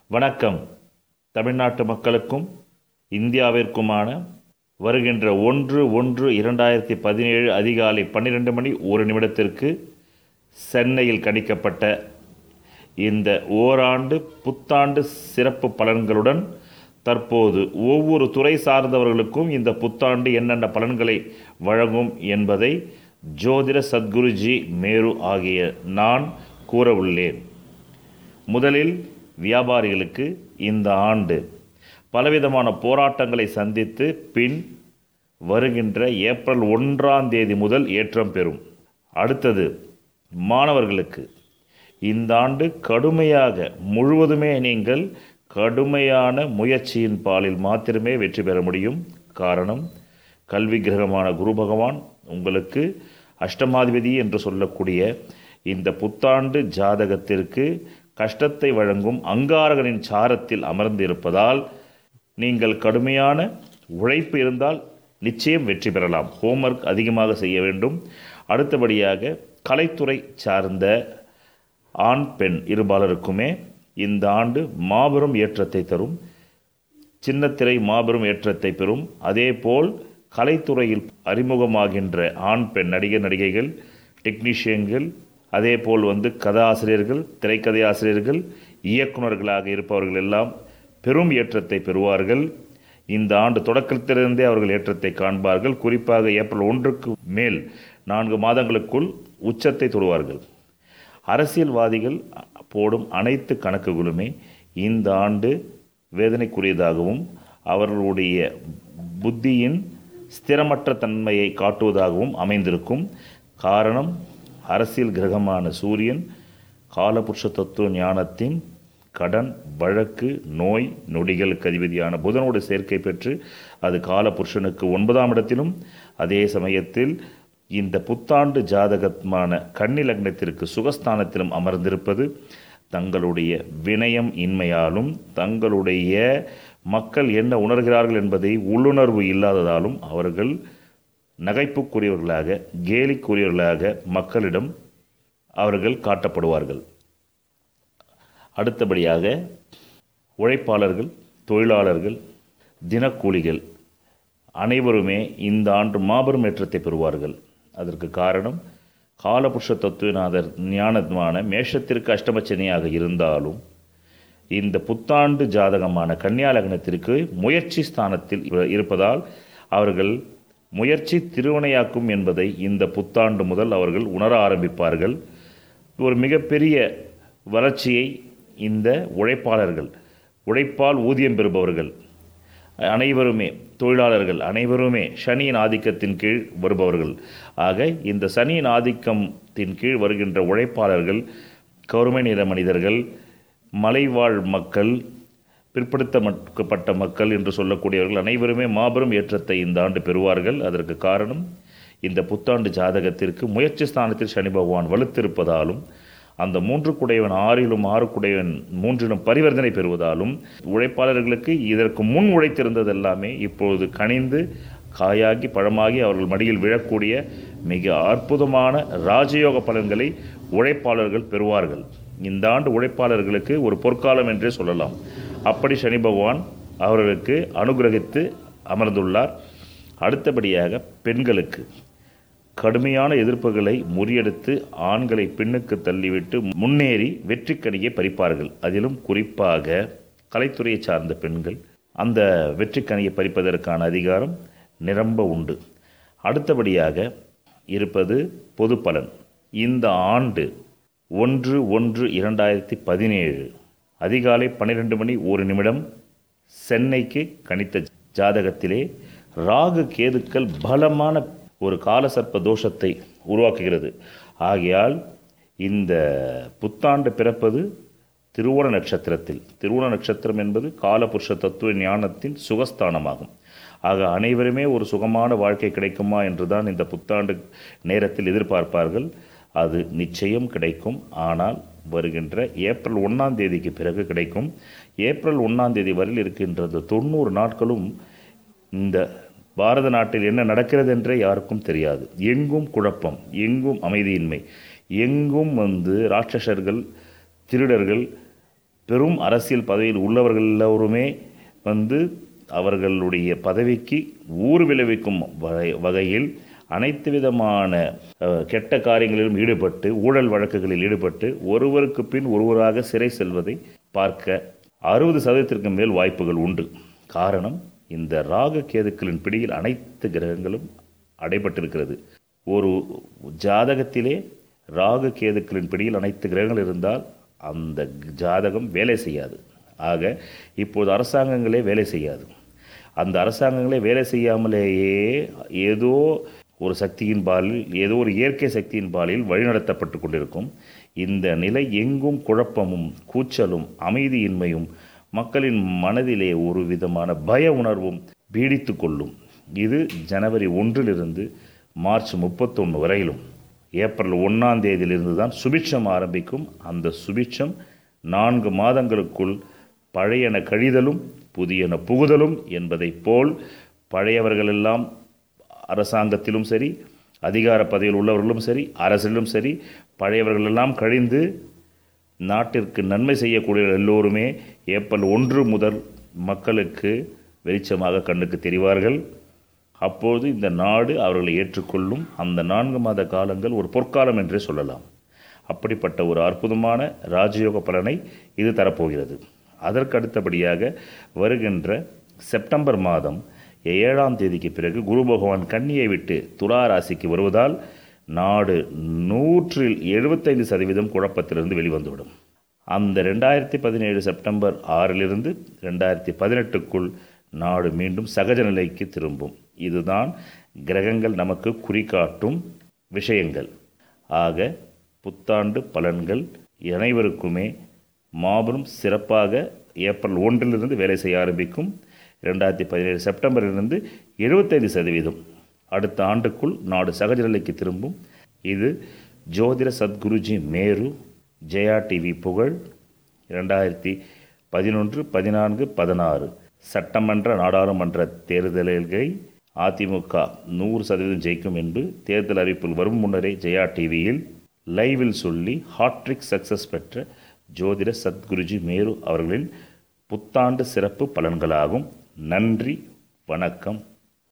வணக்கம் தமிழ்நாட்டு மக்களுக்கும் இந்தியாவிற்குமான வருகின்ற ஒன்று ஒன்று இரண்டாயிரத்தி பதினேழு அதிகாலை பன்னிரெண்டு மணி ஒரு நிமிடத்திற்கு சென்னையில் கணிக்கப்பட்ட இந்த ஓராண்டு புத்தாண்டு சிறப்பு பலன்களுடன் தற்போது ஒவ்வொரு துறை சார்ந்தவர்களுக்கும் இந்த புத்தாண்டு என்னென்ன பலன்களை வழங்கும் என்பதை ஜோதிட சத்குருஜி மேரு ஆகிய நான் கூற உள்ளேன் முதலில் வியாபாரிகளுக்கு இந்த ஆண்டு பலவிதமான போராட்டங்களை சந்தித்து பின் வருகின்ற ஏப்ரல் ஒன்றாம் தேதி முதல் ஏற்றம் பெறும் அடுத்தது மாணவர்களுக்கு இந்த ஆண்டு கடுமையாக முழுவதுமே நீங்கள் கடுமையான முயற்சியின் பாலில் மாத்திரமே வெற்றி பெற முடியும் காரணம் கல்வி கிரகமான குரு பகவான் உங்களுக்கு அஷ்டமாதிபதி என்று சொல்லக்கூடிய இந்த புத்தாண்டு ஜாதகத்திற்கு கஷ்டத்தை வழங்கும் அங்காரகனின் சாரத்தில் அமர்ந்து இருப்பதால் நீங்கள் கடுமையான உழைப்பு இருந்தால் நிச்சயம் வெற்றி பெறலாம் ஹோம்ஒர்க் அதிகமாக செய்ய வேண்டும் அடுத்தபடியாக கலைத்துறை சார்ந்த ஆண் பெண் இருபாலருக்குமே இந்த ஆண்டு மாபெரும் ஏற்றத்தை தரும் சின்னத்திரை மாபெரும் ஏற்றத்தை பெறும் அதேபோல் கலைத்துறையில் அறிமுகமாகின்ற ஆண் பெண் நடிகர் நடிகைகள் டெக்னீஷியன்கள் அதேபோல் வந்து கதாசிரியர்கள் திரைக்கதை ஆசிரியர்கள் இயக்குநர்களாக இருப்பவர்கள் எல்லாம் பெரும் ஏற்றத்தை பெறுவார்கள் இந்த ஆண்டு தொடக்கத்திலிருந்தே அவர்கள் ஏற்றத்தை காண்பார்கள் குறிப்பாக ஏப்ரல் ஒன்றுக்கு மேல் நான்கு மாதங்களுக்குள் உச்சத்தை தொடுவார்கள் அரசியல்வாதிகள் போடும் அனைத்து கணக்குகளுமே இந்த ஆண்டு வேதனைக்குரியதாகவும் அவர்களுடைய புத்தியின் ஸ்திரமற்ற தன்மையை காட்டுவதாகவும் அமைந்திருக்கும் காரணம் அரசியல் கிரகமான சூரியன் காலபுருஷ தத்துவ ஞானத்தின் கடன் வழக்கு நோய் நொடிகளுக்கு அதிபதியான புதனோடு சேர்க்கை பெற்று அது காலபுருஷனுக்கு ஒன்பதாம் இடத்திலும் அதே சமயத்தில் இந்த புத்தாண்டு ஜாதகமான கன்னி லக்னத்திற்கு சுகஸ்தானத்திலும் அமர்ந்திருப்பது தங்களுடைய வினயம் இன்மையாலும் தங்களுடைய மக்கள் என்ன உணர்கிறார்கள் என்பதை உள்ளுணர்வு இல்லாததாலும் அவர்கள் நகைப்புக்குரியவர்களாக கேலிக்குரியவர்களாக மக்களிடம் அவர்கள் காட்டப்படுவார்கள் அடுத்தபடியாக உழைப்பாளர்கள் தொழிலாளர்கள் தினக்கூலிகள் அனைவருமே இந்த ஆண்டு மாபெரும் ஏற்றத்தை பெறுவார்கள் அதற்கு காரணம் காலபுருஷ தத்துவநாதர் ஞானமான மேஷத்திற்கு அஷ்டமச்சனியாக இருந்தாலும் இந்த புத்தாண்டு ஜாதகமான கன்னியா லக்னத்திற்கு முயற்சி ஸ்தானத்தில் இருப்பதால் அவர்கள் முயற்சி திருவினையாக்கும் என்பதை இந்த புத்தாண்டு முதல் அவர்கள் உணர ஆரம்பிப்பார்கள் ஒரு மிகப்பெரிய வளர்ச்சியை இந்த உழைப்பாளர்கள் உழைப்பால் ஊதியம் பெறுபவர்கள் அனைவருமே தொழிலாளர்கள் அனைவருமே சனியின் ஆதிக்கத்தின் கீழ் வருபவர்கள் ஆக இந்த சனியின் ஆதிக்கத்தின் கீழ் வருகின்ற உழைப்பாளர்கள் கருமை நிற மனிதர்கள் மலைவாழ் மக்கள் பிற்படுத்தப்பட்ட மக்கள் என்று சொல்லக்கூடியவர்கள் அனைவருமே மாபெரும் ஏற்றத்தை இந்த ஆண்டு பெறுவார்கள் அதற்கு காரணம் இந்த புத்தாண்டு ஜாதகத்திற்கு முயற்சி ஸ்தானத்தில் சனி பகவான் வலுத்திருப்பதாலும் அந்த மூன்று குடையவன் ஆறிலும் ஆறு குடையவன் மூன்றிலும் பரிவர்த்தனை பெறுவதாலும் உழைப்பாளர்களுக்கு இதற்கு முன் உழைத்திருந்தது எல்லாமே இப்பொழுது கனிந்து காயாகி பழமாகி அவர்கள் மடியில் விழக்கூடிய மிக அற்புதமான ராஜயோக பலன்களை உழைப்பாளர்கள் பெறுவார்கள் இந்த ஆண்டு உழைப்பாளர்களுக்கு ஒரு பொற்காலம் என்றே சொல்லலாம் அப்படி சனி பகவான் அவர்களுக்கு அனுகிரகித்து அமர்ந்துள்ளார் அடுத்தபடியாக பெண்களுக்கு கடுமையான எதிர்ப்புகளை முறியடித்து ஆண்களை பெண்ணுக்கு தள்ளிவிட்டு முன்னேறி வெற்றிக்கனியை பறிப்பார்கள் அதிலும் குறிப்பாக கலைத்துறையை சார்ந்த பெண்கள் அந்த வெற்றிக்கனியை பறிப்பதற்கான அதிகாரம் நிரம்ப உண்டு அடுத்தபடியாக இருப்பது பொது பலன் இந்த ஆண்டு ஒன்று ஒன்று இரண்டாயிரத்தி பதினேழு அதிகாலை பன்னிரெண்டு மணி ஒரு நிமிடம் சென்னைக்கு கணித்த ஜாதகத்திலே ராகு கேதுக்கள் பலமான ஒரு காலசர்ப்ப தோஷத்தை உருவாக்குகிறது ஆகையால் இந்த புத்தாண்டு பிறப்பது திருவோண நட்சத்திரத்தில் திருவோண நட்சத்திரம் என்பது காலபுருஷ தத்துவ ஞானத்தின் சுகஸ்தானமாகும் ஆக அனைவருமே ஒரு சுகமான வாழ்க்கை கிடைக்குமா என்றுதான் இந்த புத்தாண்டு நேரத்தில் எதிர்பார்ப்பார்கள் அது நிச்சயம் கிடைக்கும் ஆனால் வருகின்ற ஏப்ரல் ஒன்றாம் தேதிக்கு பிறகு கிடைக்கும் ஏப்ரல் ஒன்றாம் தேதி வரையில் இருக்கின்ற தொண்ணூறு நாட்களும் இந்த பாரத நாட்டில் என்ன நடக்கிறது என்றே யாருக்கும் தெரியாது எங்கும் குழப்பம் எங்கும் அமைதியின்மை எங்கும் வந்து ராட்சசர்கள் திருடர்கள் பெரும் அரசியல் பதவியில் உள்ளவர்கள் எல்லோருமே வந்து அவர்களுடைய பதவிக்கு ஊறு விளைவிக்கும் வகை- வகையில் அனைத்து விதமான அஹ், கெட்ட காரியங்களிலும் ஈடுபட்டு ஊழல் வழக்குகளில் ஈடுபட்டு ஒருவருக்கு பின் ஒருவராக சிறை செல்வதை பார்க்க அறுபது சதவீதத்திற்கு மேல் வாய்ப்புகள் உண்டு காரணம் இந்த ராகு கேதுக்களின் பிடியில் அனைத்து கிரகங்களும் அடைபட்டிருக்கிறது ஒரு ஜாதகத்திலே ராகு கேதுக்களின் பிடியில் அனைத்து கிரகங்கள் இருந்தால் அந்த ஜாதகம் வேலை செய்யாது ஆக இப்போது அரசாங்கங்களே வேலை செய்யாது அந்த அரசாங்கங்களே வேலை செய்யாமலேயே ஏதோ ஒரு சக்தியின் பாலில் ஏதோ ஒரு இயற்கை சக்தியின் பாலில் வழிநடத்தப்பட்டு கொண்டிருக்கும் இந்த நிலை எங்கும் குழப்பமும் கூச்சலும் அமைதியின்மையும் மக்களின் மனதிலே ஒரு விதமான பய உணர்வும் பீடித்து கொள்ளும் இது ஜனவரி ஒன்றிலிருந்து மார்ச் முப்பத்தொன்று வரையிலும் ஏப்ரல் ஒன்றாம் தேதியிலிருந்து தான் சுபிட்சம் ஆரம்பிக்கும் அந்த சுபிட்சம் நான்கு மாதங்களுக்குள் பழையன கழிதலும் புதியன புகுதலும் என்பதைப் போல் பழையவர்களெல்லாம் அரசாங்கத்திலும் சரி அதிகார பதவியில் உள்ளவர்களும் சரி அரசிலும் சரி பழையவர்களெல்லாம் கழிந்து நாட்டிற்கு நன்மை செய்யக்கூடிய எல்லோருமே ஏப்ரல் ஒன்று முதல் மக்களுக்கு வெளிச்சமாக கண்ணுக்கு தெரிவார்கள் அப்போது இந்த நாடு அவர்களை ஏற்றுக்கொள்ளும் அந்த நான்கு மாத காலங்கள் ஒரு பொற்காலம் என்றே சொல்லலாம் அப்படிப்பட்ட ஒரு அற்புதமான ராஜயோக பலனை இது தரப்போகிறது அதற்கு அடுத்தபடியாக வருகின்ற செப்டம்பர் மாதம் ஏழாம் தேதிக்கு பிறகு குரு பகவான் கன்னியை விட்டு துலா ராசிக்கு வருவதால் நாடு நூற்றில் எழுபத்தைந்து சதவீதம் குழப்பத்திலிருந்து வெளிவந்துவிடும் அந்த ரெண்டாயிரத்தி பதினேழு செப்டம்பர் ஆறிலிருந்து ரெண்டாயிரத்தி பதினெட்டுக்குள் நாடு மீண்டும் சகஜ நிலைக்கு திரும்பும் இதுதான் கிரகங்கள் நமக்கு குறிகாட்டும் விஷயங்கள் ஆக புத்தாண்டு பலன்கள் அனைவருக்குமே மாபெரும் சிறப்பாக ஏப்ரல் ஒன்றிலிருந்து வேலை செய்ய ஆரம்பிக்கும் ரெண்டாயிரத்தி பதினேழு செப்டம்பரிலிருந்து எழுபத்தைந்து சதவீதம் அடுத்த ஆண்டுக்குள் நாடு சகஜ நிலைக்கு திரும்பும் இது ஜோதிட சத்குருஜி மேரு ஜெயா டிவி புகழ் இரண்டாயிரத்தி பதினொன்று பதினான்கு பதினாறு சட்டமன்ற நாடாளுமன்ற தேர்தல்களை அதிமுக நூறு சதவீதம் ஜெயிக்கும் என்று தேர்தல் அறிவிப்பில் வரும் முன்னரே ஜெயா டிவியில் லைவில் சொல்லி ஹாட்ரிக் சக்சஸ் பெற்ற ஜோதிட சத்குருஜி மேரு அவர்களின் புத்தாண்டு சிறப்பு பலன்களாகும் நன்றி வணக்கம்